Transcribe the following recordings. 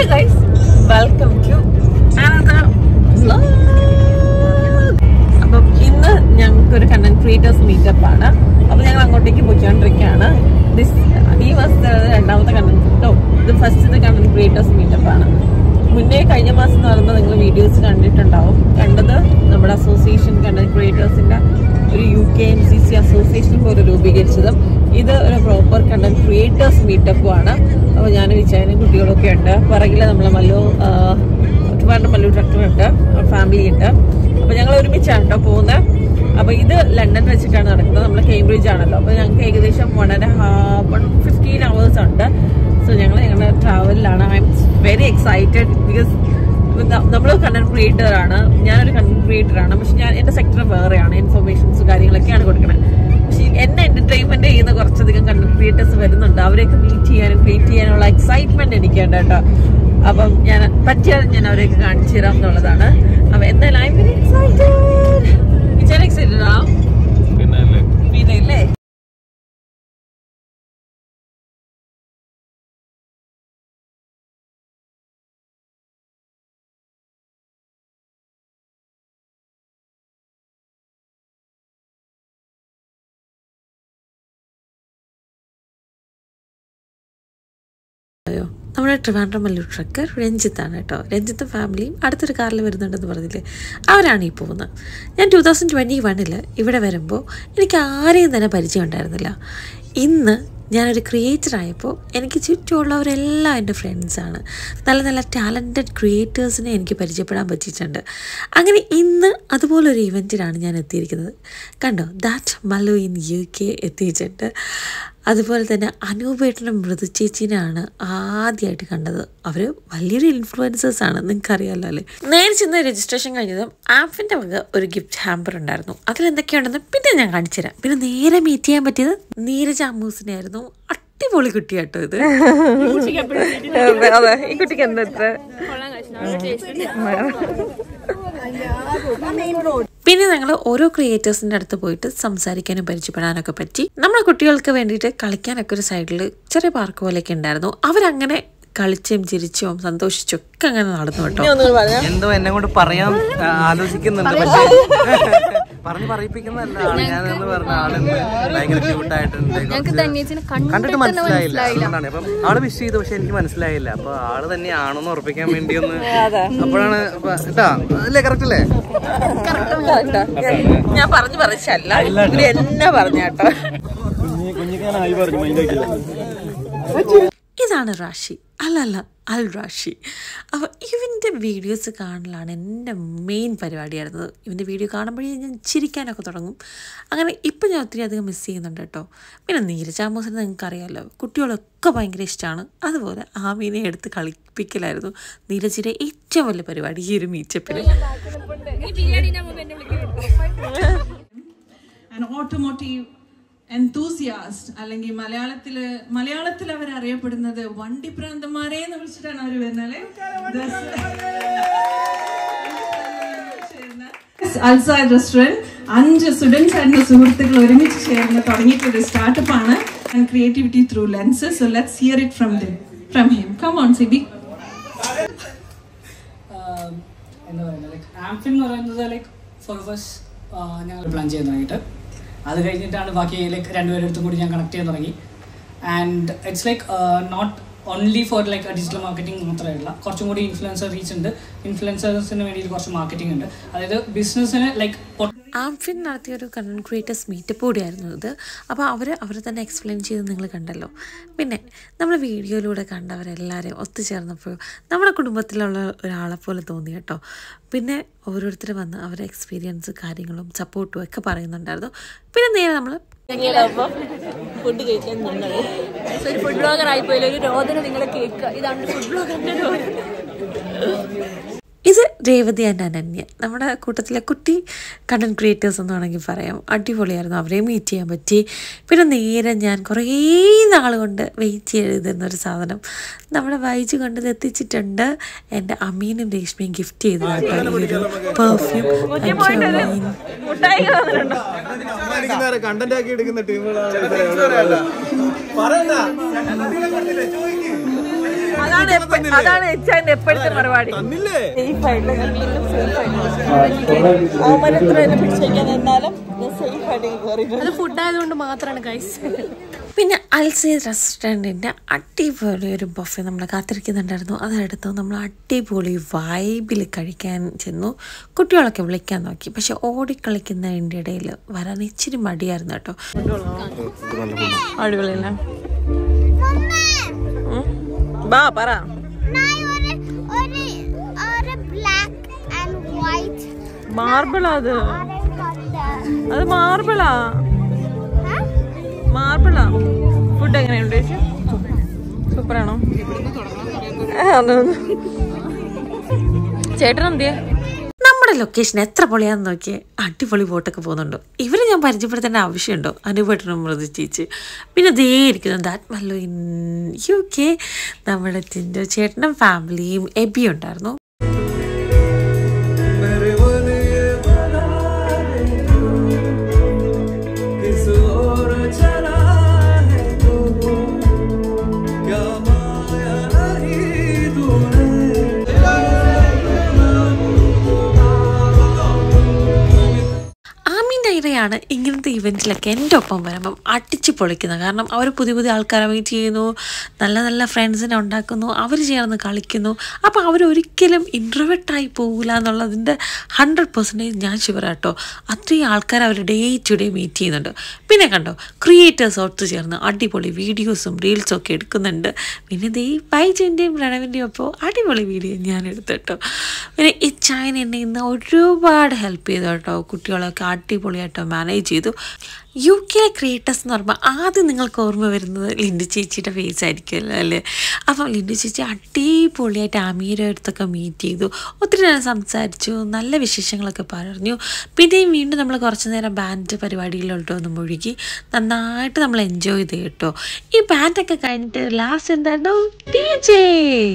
Hello guys welcome to another അപ്പം ഇന്ന് ഞങ്ങൾക്ക് ഒരു കണ്ടന്റ് ക്രിയേറ്റേഴ്സ് മീറ്റപ്പ് ആണ് അപ്പൊ ഞങ്ങൾ അങ്ങോട്ടേക്ക് പോയിക്കൊണ്ടിരിക്കുകയാണ് ദിസ് ഈ മാസത്തെ രണ്ടാമത്തെ കണ്ടന്റ് ഇത് ഫസ്റ്റത്തെ കണ്ടന്റ് ക്രിയേറ്റേഴ്സ് മീറ്റപ്പ് ആണ് മുന്നേ കഴിഞ്ഞ മാസം നടന്ന നിങ്ങൾ വീഡിയോസ് കണ്ടിട്ടുണ്ടാവും കണ്ടത് നമ്മുടെ അസോസിയേഷൻ കണ്ടന്റ് ക്രിയേറ്റേഴ്സിന്റെ ഒരു U K M C C association പോലെ രൂപീകരിച്ചതും ഇത് ഒരു പ്രോപ്പർ കണ്ടന്റ് ക്രിയേറ്റേഴ്സ് മീറ്റപ്പും ആണ് അപ്പോൾ ഞാൻ വിചാരം കുട്ടികളൊക്കെ ഉണ്ട് പുറകിൽ നമ്മളെ മല്ലു ഒരുപാട് മല്ലു ട്രക്ടർ ഉണ്ട് ഫാമിലി ഉണ്ട് അപ്പോൾ ഞങ്ങൾ ഒരുമിച്ചാണ് കേട്ടോ പോകുന്നത് അപ്പോൾ ഇത് ലണ്ടൻ വെച്ചിട്ടാണ് നടക്കുന്നത് നമ്മൾ കേംബ്രിഡ്ജ് ആണല്ലോ അപ്പോൾ ഞങ്ങൾക്ക് ഏകദേശം one and half one fifteen hours ഉണ്ട് സോ ഞങ്ങൾ ഞങ്ങളുടെ ട്രാവലിലാണ് I'm very excited because നമ്മൾ കണ്ടന്റ് ക്രിയേറ്റർ ആണ് ഞാനൊരു കണ്ടന്റ് ക്രിയേറ്റർ ആണ് പക്ഷെ ഞാൻ എന്റെ സെക്ടർ വേറെയാണ് ഇൻഫർമേഷൻസ് കാര്യങ്ങളൊക്കെയാണ് കൊടുക്കുന്നത് പക്ഷെ എന്നെ എന്റർടൈൻമെന്റ് ചെയ്യുന്ന കുറച്ചധികം കണ്ടന്റ് ക്രിയേറ്റേഴ്സ് വരുന്നുണ്ട് അവരെയൊക്കെ മീറ്റ് ചെയ്യാനും ക്രിയേറ്റ് ചെയ്യാനുള്ള എക്സൈറ്റ്മെന്റ് എനിക്കുണ്ട് കേട്ടോ അപ്പം ഞാൻ പറ്റിയാൽ ഞാൻ അവരെയൊക്കെ കാണിച്ചു തരാം എന്നുള്ളതാണ് അപ്പൊ എന്തായാലും ഐ വെരി എക്സൈറ്റഡ് വിചാരം എക്സൈറ്റഡ് ആ പിന്നെ ഇല്ലേ നമ്മുടെ ട്രിവാൻഡ്രം മല്ലൂർ ട്രക്കർ രഞ്ജിത്താണ് കേട്ടോ രഞ്ജിത്തും ഫാമിലിയും അടുത്തൊരു കാറിൽ വരുന്നുണ്ടെന്ന് പറഞ്ഞില്ലേ അവരാണ് ഈ പോകുന്നത് ഞാൻ ടൂ തൗസൻഡ് ട്വൻറ്റി വണ്ണിൽ ഇവിടെ വരുമ്പോൾ എനിക്ക് ആരെയും തന്നെ പരിചയം ഉണ്ടായിരുന്നില്ല ഇന്ന് ഞാനൊരു ക്രിയേറ്റർ ആയപ്പോൾ എനിക്ക് ചുറ്റുമുള്ളവരെല്ലാം എൻ്റെ ഫ്രണ്ട്സാണ് നല്ല നല്ല ടാലൻറ്റഡ് ക്രിയേറ്റേഴ്സിനെ എനിക്ക് പരിചയപ്പെടാൻ പറ്റിയിട്ടുണ്ട് അങ്ങനെ ഇന്ന് അതുപോലൊരു ഇവൻറ്റിനാണ് ഞാൻ എത്തിയിരിക്കുന്നത് കണ്ടോ that Mallu in U K എത്തിയിട്ടുണ്ട് അതുപോലെ തന്നെ അനൂപേട്ടനും മൃദു ചേച്ചീനെയാണ് ആദ്യമായിട്ട് കണ്ടത് അവർ വലിയൊരു ഇൻഫ്ലുവൻസേഴ്സ് ആണ് നിങ്ങൾക്കറിയാമല്ലോ അല്ലേ നേരെ ചെന്ന് രജിസ്ട്രേഷൻ കഴിഞ്ഞതും ആപ്പിൻ്റെ വക ഒരു ഗിഫ്റ്റ് ഹാമ്പർ ഉണ്ടായിരുന്നു അതിലെന്തൊക്കെയുണ്ടെന്ന് പിന്നെ ഞാൻ കാണിച്ചു തരാം പിന്നെ നേരെ മീറ്റ് ചെയ്യാൻ പറ്റിയത് നീരജ് അമ്മൂസിനെ ആയിരുന്നു അടിപൊളി കുട്ടിയാട്ടോ ഇത് അതെ ഈ കുട്ടിക്ക് എന്താ പിന്നെ ഞങ്ങൾ ഓരോ ക്രിയേറ്റേഴ്സിൻ്റെ അടുത്ത് പോയിട്ട് സംസാരിക്കാനും പരിചയപ്പെടാനൊക്കെ പറ്റി നമ്മളെ കുട്ടികൾക്ക് വേണ്ടിയിട്ട് കളിക്കാനൊക്കെ ഒരു സൈഡിൽ ചെറിയ പാർക്ക് പോലെയൊക്കെ ഉണ്ടായിരുന്നു അവരങ്ങനെ കളിച്ചും ചിരിച്ചും സന്തോഷിച്ചും ഒക്കെ അങ്ങനെ നടന്നു കേട്ടോ എന്തോ എന്നെ കൊണ്ട് പറയാൻ ആ, ആലോചിക്കുന്നുണ്ട് പക്ഷേ പറഞ്ഞു പറയിപ്പിക്കുന്നതല്ല ആള് ഞാനെന്ന് പറഞ്ഞ ആളിന്ന് ഭയങ്കര ക്യൂട്ടായിട്ടുണ്ട് കണ്ടിട്ട് മനസ്സിലായില്ല അതുകൊണ്ടാണ് അപ്പം ആള് വിഷ് ചെയ്തു പക്ഷെ എനിക്ക് മനസ്സിലായില്ല അപ്പൊ ആള് തന്നെയാണെന്ന് ഉറപ്പിക്കാൻ വേണ്ടി ഒന്ന് അപ്പോഴാണ് അപ്പൊ- കേട്ടാ അല്ലേ കറക്റ്റ് അല്ലേ ഞാൻ പറഞ്ഞു പറഞ്ഞല്ല ഇവര് എന്നെ പറഞ്ഞാട്ടോ ഇതാണ് റാഷി അല്ലല്ല അൽ റാഷി അപ്പോൾ ഇവൻ്റെ വീഡിയോസ് കാണലാണ് എൻ്റെ മെയിൻ പരിപാടിയായിരുന്നത് ഇവൻ്റെ വീഡിയോ കാണുമ്പോഴേ ഞാൻ ചിരിക്കാനൊക്കെ തുടങ്ങും അങ്ങനെ ഇപ്പം ഞാൻ ഒത്തിരി അധികം മിസ് ചെയ്യുന്നുണ്ട് കേട്ടോ പിന്നെ നീരജാമോസിനെ നിങ്ങൾക്ക് അറിയാമല്ലോ കുട്ടികളൊക്കെ ഭയങ്കര ഇഷ്ടമാണ് അതുപോലെ ആമീനെ എടുത്ത് കളിപ്പിക്കലായിരുന്നു നീരജിൻ്റെ ഏറ്റവും വലിയ പരിപാടി ഈ ഒരു മീറ്റപ്പിൽ ആൻഡ് ഓട്ടോമോട്ടീവ് എന്തൂസിയാസ്റ്റ് അല്ലെങ്കിൽ മലയാളത്തില് മലയാളത്തിൽ അവർ അറിയപ്പെടുന്നത് വണ്ടി പ്രാന്തന്മാരെ എന്ന് വിളിച്ചിട്ടാണ് അവർ വരുന്നത് അൽസായ് റെസ്റ്റോറൻറ്റ് അഞ്ച് സ്റ്റുഡൻസ് ആൻഡ് സുഹൃത്തുക്കൾ ഒരുമിച്ച് ചേർന്ന് തുടങ്ങിയിട്ടൊരു സ്റ്റാർട്ടപ്പ് ആണ് and creativity through lenses so let's hear it from them from him come on Sibi ah എന്താ പറയുക ലൈക്ക് ആംഫിൻ എന്ന് പറയുന്നത് ലൈക്ക് ഫോർ ഫസ്റ്റ് ഞങ്ങൾ പ്ലാൻ ചെയ്യാൻ തുടങ്ങിയിട്ട് അത് കഴിഞ്ഞിട്ടാണ് ബാക്കി ലൈക്ക് രണ്ടുപേരെടുത്തും കൂടി ഞാൻ കണക്ട് ചെയ്യാൻ തുടങ്ങി and it's like not only for like digital marketing മാത്രമല്ല കുറച്ചും കൂടി ഇൻഫ്ലുവൻസർ റീച്ച് ഉണ്ട് ഇൻഫ്ലുവൻസേഴ്സിന് വേണ്ടിയിട്ട് കുറച്ച് മാർക്കറ്റിംഗ് ഉണ്ട് അതായത് ബിസിനസ്സിന് ലൈക്ക് ആംഫിൻ നടത്തിയ ഒരു കണ്ടന്റ് ക്രിയേറ്റേഴ്സ് മീറ്റപ്പ് കൂടിയായിരുന്നു ഇത് അപ്പോൾ അവർ അവർ തന്നെ എക്സ്പ്ലെയിൻ ചെയ്ത് നിങ്ങൾ കണ്ടല്ലോ പിന്നെ നമ്മൾ വീഡിയോയിലൂടെ കണ്ടവരെല്ലാവരും ഒത്തുചേർന്നപ്പോൾ നമ്മുടെ കുടുംബത്തിലുള്ള ഒരാളെ പോലെ തോന്നി കേട്ടോ പിന്നെ ഓരോരുത്തർ വന്ന് അവരുടെ എക്സ്പീരിയൻസ് കാര്യങ്ങളും സപ്പോർട്ടും ഒക്കെ പറയുന്നുണ്ടായിരുന്നു പിന്നെ നേരെ നമ്മൾ ഫുഡ് കഴിക്കാൻ നിന്നത് ഒരു ഫുഡ് ബ്ലോഗർ ആയിപ്പോയില്ല ഒരു രോദന നിങ്ങൾ കേൾക്കുക ഇതാണ് ഫുഡ് ബ്ലോഗറിന്റെ രോദന ഇത് രേവതി ആൻഡ് അനന്യ നമ്മുടെ കൂട്ടത്തിലെ കുട്ടി കണ്ടന്റ് ക്രിയേറ്റേഴ്സ് എന്ന് വേണമെങ്കിൽ പറയാം അടിപൊളിയായിരുന്നു അവരെ മീറ്റ് ചെയ്യാൻ പറ്റി പിന്നെ നേരെ ഞാൻ കുറേ നാൾ കൊണ്ട് വെയിറ്റ് ചെയ്തിരുന്നൊരു സാധനം നമ്മുടെ വൈജ് കൊണ്ട് ഇത് എത്തിച്ചിട്ടുണ്ട് എൻ്റെ അമ്മീനും രേഷ്മയും ഗിഫ്റ്റ് ചെയ്തതാണ് ഈ ഒരു പെർഫ്യൂം കണ്ടന്റ് ആക്കി എടുക്കുന്ന ടീമുകളാണ് അതാണ് എപ്പ- അതാണ് എച്ചാന്റെ എപ്പോഴത്തെ പരിപാടി സേഫ് ആയിട്ട് സേഫ് ആയിട്ട് അവന്മാരെത്ര എന്നെ പിടിച്ചേക്കാൻ നിന്നാലും സേഫ് ആയിട്ട് കയറിയിട്ടുണ്ട് അത് ഫുഡ് ആയതുകൊണ്ട് മാത്രമാണ് ഗൈസ് പിന്നെ അൽസി റെസ്റ്റോറൻറ്റിൻ്റെ അടിപൊളി ഒരു ബൊഫെ നമ്മൾ കാത്തിരിക്കുന്നുണ്ടായിരുന്നു അതെടുത്ത് നമ്മൾ അടിപൊളി വൈബിൽ കഴിക്കാൻ ചെന്നു കുട്ടികളൊക്കെ വിളിക്കാൻ നോക്കി പക്ഷെ ഓടിക്കളിക്കുന്നതിൻ്റെ ഇടയിൽ വരാൻ ഇച്ചിരി മടിയായിരുന്നു കേട്ടോ അടിപൊളിയല്ലേ ഉം. ബാ പറ black and white മാർബിളാ അത് got അത് മാർബിളാ Huh? മാർബിളാ ഫുഡ് എങ്ങനെയുണ്ട് ചേച്ചി സൂപ്പറാണോ ചേട്ടൻ എന്തിയെ നമ്മുടെ ലൊക്കേഷൻ എത്ര പൊളിയാന്ന് നോക്കിയേ അടിപൊളി ബോട്ടൊക്കെ പോകുന്നുണ്ടോ ഇവരെ ഞാൻ പരിചയപ്പെടുത്തേണ്ട ആവശ്യമുണ്ടോ അനുപേട്ടനും മൃദുചേച്ചി പിന്നെ ദേ ഇരിക്കുന്നു that Mallu in U K നമ്മുടെ ടിൻഡോ ചേട്ടനും ഫാമിലിയും എബി ഉണ്ടായിരുന്നു ആമീൻ നൈറയാണ് ഇങ്ങനത്തെ ഇവൻറ്റിലൊക്കെ എൻ്റെ ഒപ്പം വരുമ്പം അടിച്ച് പൊളിക്കുന്നത് കാരണം അവർ പുതിയ പുതിയ ആൾക്കാരെ മീറ്റ് ചെയ്യുന്നു നല്ല നല്ല ഫ്രണ്ട്സിനെ ഉണ്ടാക്കുന്നു അവർ ചേർന്ന് കളിക്കുന്നു അപ്പോൾ അവരൊരിക്കലും ഇൻട്രവെട്ടായി പോകില്ല എന്നുള്ളതിൻ്റെ ഹൺഡ്രഡ് പെർസെൻറ്റേജ് ഞാൻ ഷുവറാട്ടോ അത്രയും ആൾക്കാർ അവർ ഡേ ടു ഡേ മീറ്റ് ചെയ്യുന്നുണ്ട് പിന്നെ കണ്ടോ ക്രിയേറ്റേഴ്സ് ഒത്തു ചേർന്ന് അടിപൊളി വീഡിയോസും റീൽസും ഒക്കെ എടുക്കുന്നുണ്ട് പിന്നെ ദേ ബൈജുവിൻ്റെയും പ്രണവിൻ്റെയും ഒപ്പം അടിപൊളി വീഡിയോ ഞാൻ എടുത്തിട്ടോ പിന്നെ ഈ ചൈന എന്നെ ഇന്ന് ഒരുപാട് ഹെൽപ്പ് ചെയ്തു കേട്ടോ കുട്ടികളൊക്കെ അടിപൊളിയായിട്ട് മാനേജ് ചെയ്തു യു കെ ക്രിയേറ്റേഴ്സ് എന്ന് പറയുമ്പോൾ ആദ്യം നിങ്ങൾക്ക് ഓർമ്മ വരുന്നത് ലിൻഡു ചേച്ചിയുടെ ഫേസ് ആയിരിക്കുമല്ലോ അല്ലേ അപ്പം ലിൻഡു ചേച്ചി അടിപൊളിയായിട്ട് അമീരെ അടുത്തൊക്കെ മീറ്റ് ചെയ്തു ഒത്തിരി നേരം സംസാരിച്ചു നല്ല വിശേഷങ്ങളൊക്കെ പറഞ്ഞു പിന്നെയും വീണ്ടും നമ്മൾ കുറച്ച് നേരം ബാൻഡ് പരിപാടിയിലോട്ട് ഒന്ന് മുഴുകി നന്നായിട്ട് നമ്മൾ എൻജോയ് ചെയ്ത് കേട്ടോ ഈ ബാൻഡൊക്കെ കഴിഞ്ഞിട്ട് ലാസ്റ്റ് എന്തായിരുന്നു ഡി ജെ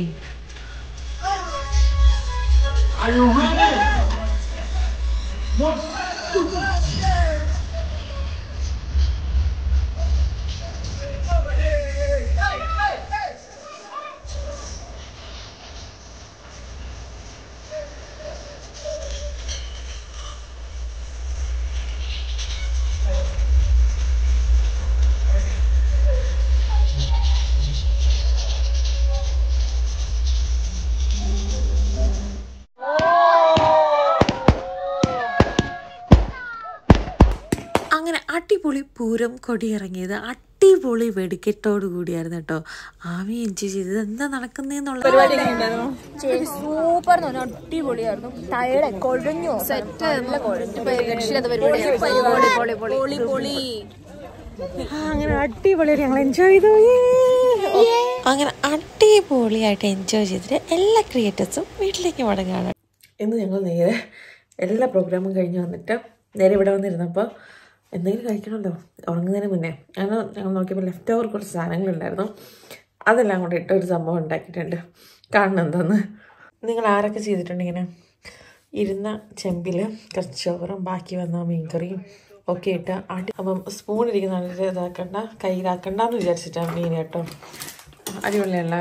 അങ്ങനെ അടിപൊളി പൂരം കൊടിയിറങ്ങിയത് അടിപൊളി വെടിക്കെട്ടോട് കൂടിയായിരുന്നു കേട്ടോ ആമി എൻജോയ് ചെയ്തത് എന്താ നടക്കുന്നതെന്നുള്ള സൂപ്പർ എന്ന് പറഞ്ഞാൽ അടിപൊളിയായിരുന്നു ടയർഡ് കൊഴഞ്ഞു സെറ്റ് രക്ഷില്ലാത്ത പരിപാടി പൊളി പൊളി അങ്ങനെ അടിപൊളിയായിട്ട് ഞങ്ങൾ എൻജോയ് ചെയ്തു അങ്ങനെ അടിപൊളിയായിട്ട് എൻജോയ് ചെയ്തിട്ട് എല്ലാ ക്രിയേറ്റേഴ്സും വീട്ടിലേക്ക് മടങ്ങാണ് ഇന്ന് ഞങ്ങൾ നേരെ എല്ലാ പ്രോഗ്രാമും കഴിഞ്ഞ് വന്നിട്ട് നേരെ ഇവിടെ വന്നിരുന്നപ്പോൾ എന്തെങ്കിലും കഴിക്കണമല്ലോ ഉറങ്ങുന്നതിന് മുന്നേ അങ്ങനെ ഞങ്ങൾ നോക്കിയപ്പോൾ ലെഫ്റ്റ് ഓവർ കുറച്ച് സാധനങ്ങളുണ്ടായിരുന്നു അതെല്ലാം കൂടെ ഇട്ട് ഒരു സംഭവം ഉണ്ടാക്കിയിട്ടുണ്ട് കാണണം എന്താന്ന് നിങ്ങൾ ആരൊക്കെ ചെയ്തിട്ടുണ്ട് ഇങ്ങനെ ഇരുന്ന ചെമ്പിൽ കുറച്ച് ചോറും ബാക്കി വന്ന മീൻകറിയും ഒക്കെ ഇട്ട് അടി അപ്പം സ്പൂൺ ഇരിക്കുന്ന ഇതാക്കണ്ട കയ്യിലാക്കണ്ടെന്ന് വിചാരിച്ചിട്ടാണ് മീൻ കേട്ടോ അടിപൊളിയല്ലേ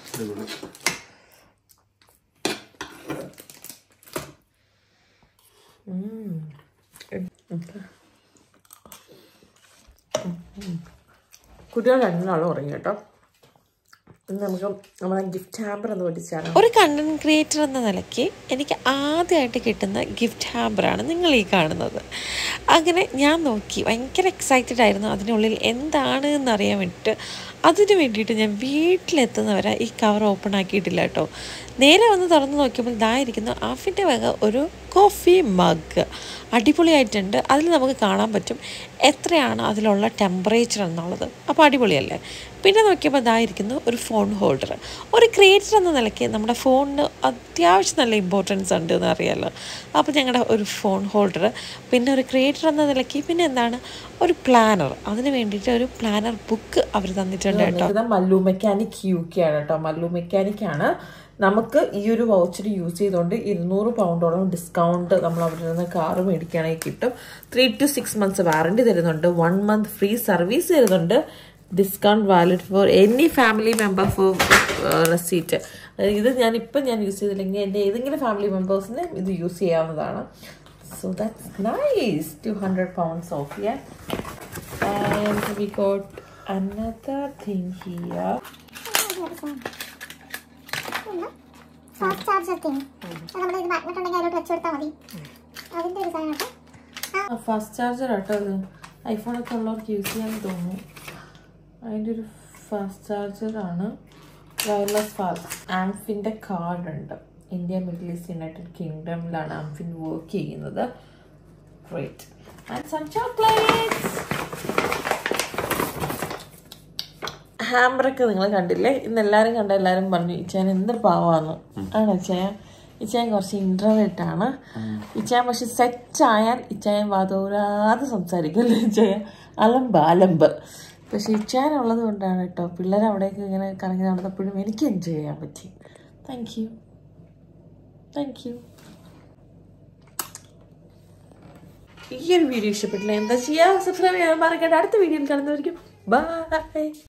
കുട്ടികൾ രണ്ടാളും ഉറങ്ങി കേട്ടോ ഇന്ന് നമുക്ക് നമ്മളെ ഗിഫ്റ്റ് ഹാമ്പർ ഒന്ന് പഠിച്ചാണ് ഒരു കണ്ടന്റ് ക്രിയേറ്റർ എന്ന നിലയ്ക്ക് എനിക്ക് ആദ്യമായിട്ട് കിട്ടുന്ന ഗിഫ്റ്റ് ഹാമ്പറാണ് നിങ്ങൾ ഈ കാണുന്നത് അങ്ങനെ ഞാൻ നോക്കി ഭയങ്കര എക്സൈറ്റഡ് ആയിരുന്നു അതിനുള്ളിൽ എന്താണ് എന്നറിയാൻ വേണ്ടിയിട്ട് അതിന് വേണ്ടിയിട്ട് ഞാൻ വീട്ടിലെത്തുന്നവരെ ഈ കവർ ഓപ്പൺ ആക്കിയിട്ടില്ല കേട്ടോ നേരെ വന്ന് തുറന്ന് നോക്കിയപ്പോൾ ഇതായിരിക്കുന്നു ആഫിൻ്റെ വക ഒരു കോഫി മഗ് അടിപൊളിയായിട്ടുണ്ട് അതിൽ നമുക്ക് കാണാൻ പറ്റും എത്രയാണ് അതിലുള്ള ടെമ്പറേച്ചർ എന്നുള്ളത് അപ്പോൾ അടിപൊളിയല്ലേ പിന്നെ നോക്കിയപ്പോൾ ഇതായിരിക്കുന്നു ഒരു ഫോൺ ഹോൾഡർ ഒരു ക്രിയേറ്റർ എന്ന നിലയ്ക്ക് നമ്മുടെ ഫോണിന് അത്യാവശ്യം നല്ല ഇമ്പോർട്ടൻസ് ഉണ്ട് എന്ന് അറിയാമല്ലോ അപ്പോൾ ഞങ്ങളുടെ ഒരു ഫോൺ ഹോൾഡർ പിന്നെ ഒരു ക്രിയേറ്റർ എന്ന നിലയ്ക്ക് പിന്നെ എന്താണ് ഒരു പ്ലാനർ അതിന് വേണ്ടിയിട്ട് ഒരു പ്ലാനർ ബുക്ക് അവർ തന്നിട്ടുണ്ട് കേട്ടോ മല്ലു മെക്കാനിക് യു കെ ആണ് കേട്ടോ മല്ലു മെക്കാനിക് ആണ് നമുക്ക് ഈ ഒരു വൗച്ചർ യൂസ് ചെയ്തുകൊണ്ട് ഇരുന്നൂറ് പൗണ്ടോളം ഡിസ്കൗണ്ട് നമ്മൾ അവിടെ നിന്ന് കാറ് മേടിക്കുകയാണെങ്കിൽ കിട്ടും three to six months warranty തരുന്നുണ്ട് വൺ മന്ത് ഫ്രീ സർവീസ് തരുന്നുണ്ട് discount valid for any family member for receipt ഇത് ഞാൻ ഇപ്പം ഞാൻ യൂസ് ചെയ്തില്ലെങ്കിൽ എൻ്റെ ഏതെങ്കിലും ഫാമിലി മെമ്പേഴ്സിന് ഇത് യൂസ് ചെയ്യാവുന്നതാണ് so that's nice two hundred pounds off yeah and we got another thing here fast charger thing നമ്മുടെ ഇത് മാഗ്നറ്റ് ഉണ്ടെങ്കിൽ അതിലോട്ട് വെച്ച് കൊടുത്താൽ മതി അതിന്റെ ഒരു സാധനം കേട്ടോ ഫാസ്റ്റ് ചാർജർ കേട്ടോ അത് ഐഫോണൊക്കെ ഉള്ളവർക്ക് യൂസ് ചെയ്യാൻ തോന്നുന്നു അതിൻ്റെ ഒരു ഫാസ്റ്റ് ചാർജറാണ് വയർലെസ് ഫാസ്റ്റ് ആംഫിൻ്റെ കാർഡ് ഉണ്ട് ഇന്ത്യ മിഡിൽ ഈസ്റ്റ് യുണൈറ്റഡ് കിങ്ഡമിലാണ് ആംഫിൻ വർക്ക് ചെയ്യുന്നത് ഗ്രേറ്റ് ആൻഡ് സം ചോക്ലേറ്റ്സ് ഹാമ്പറൊക്കെ നിങ്ങൾ കണ്ടില്ലേ ഇന്ന് എല്ലാവരും കണ്ട എല്ലാവരും പറഞ്ഞു ഇച്ചാൻ എന്തൊരു പാവാന്ന് ആണ് ഇച്ചായ ഇച്ചായൻ കുറച്ച് ഇൻട്രവേറ്റ് ആണ് ഇച്ചായൻ പക്ഷെ സെറ്റ് ആയാൽ ഇച്ചായൻ വാതോരാതെ സംസാരിക്കുമല്ലോ ഇച്ചായ അലമ്പ് അലമ്പ് പക്ഷെ ഇച്ചായൻ ഉള്ളത് കൊണ്ടാണ് കേട്ടോ പിള്ളേർ അവിടേക്ക് ഇങ്ങനെ കറങ്ങി നടന്നപ്പോഴും എനിക്ക് എൻജോയ് ചെയ്യാൻ പറ്റി താങ്ക് യു താങ്ക് യു ഈ ഒരു വീഡിയോ ഇഷ്ടപ്പെട്ടില്ല എന്താ ചെയ്യുക സബ്സ്ക്രൈബ് ചെയ്യാൻ മറക്കണ്ട അടുത്ത വീഡിയോയിൽ കാണുന്നവരിക്കും ബൈ